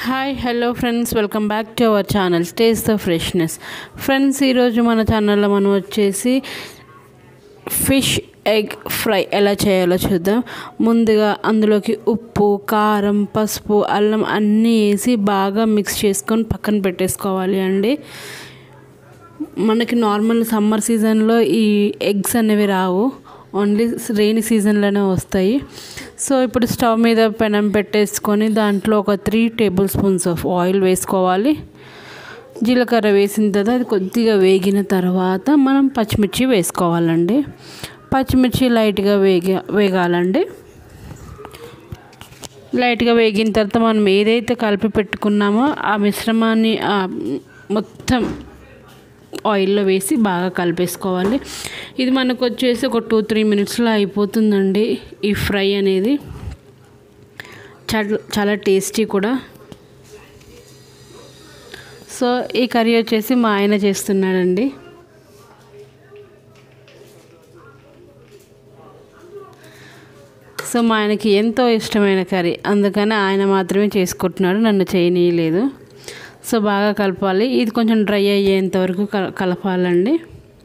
hi hello friends welcome back to our channel stage the freshness friends ఈరోజు మన ఛానల్లో మనం వచ్చేసి ఫిష్ ఎగ్ ఫ్రై ఎలా చేయాలో చూద్దాం ముందుగా అందులోకి ఉప్పు కారం పసుపు అల్లం అన్నీ వేసి బాగా మిక్స్ చేసుకొని పక్కన పెట్టేసుకోవాలి అండి మనకి నార్మల్ సమ్మర్ సీజన్లో ఈ ఎగ్స్ అనేవి రావు ఓన్లీ రెయినీ సీజన్లోనే వస్తాయి సో ఇప్పుడు స్టవ్ మీద పెనం పెట్టేసుకొని దాంట్లో ఒక three tablespoons of oil వేసుకోవాలి జీలకర్ర వేసిన తర్వాత అది కొద్దిగా వేగిన తర్వాత మనం పచ్చిమిర్చి వేసుకోవాలండి పచ్చిమిర్చి లైట్గా వేగి వేగాలండి లైట్గా వేగిన తర్వాత మనం ఏదైతే కలిపి పెట్టుకున్నామో ఆ మిశ్రమాన్ని మొత్తం ఆయిల్లో వేసి బాగా కలిపేసుకోవాలి ఇది మనకు వచ్చేసి ఒక టూ త్రీ మినిట్స్లో అయిపోతుందండి ఈ ఫ్రై అనేది చాలా చాలా టేస్టీ కూడా సో ఈ కర్రీ వచ్చేసి మా ఆయన చేస్తున్నాడండి సో మా ఆయనకి ఎంతో ఇష్టమైన కర్రీ అందుకని ఆయన మాత్రమే చేసుకుంటున్నాడు నన్ను చేయనీయలేదు సో బాగా కలపాలి ఇది కొంచెం డ్రై అయ్యేంత వరకు కలపాలండి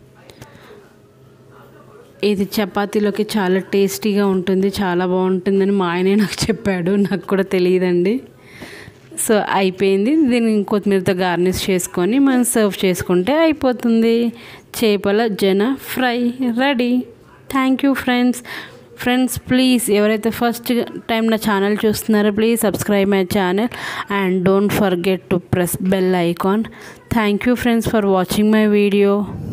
ఇది చపాతీలోకి చాలా టేస్టీగా ఉంటుంది చాలా బాగుంటుందని మా ఆయనే నాకు చెప్పాడు నాకు కూడా తెలియదండి సో అయిపోయింది దీన్ని కొత్తిమీరతో గార్నిష్ చేసుకొని మనం సర్వ్ చేసుకుంటే అయిపోతుంది చేపల జన fry ready thank you friends friends please ఎవరైతే ఫస్ట్ టైం నా ఛానల్ చూస్తున్నారో please subscribe my channel and don't forget to press bell icon thank you friends for watching my video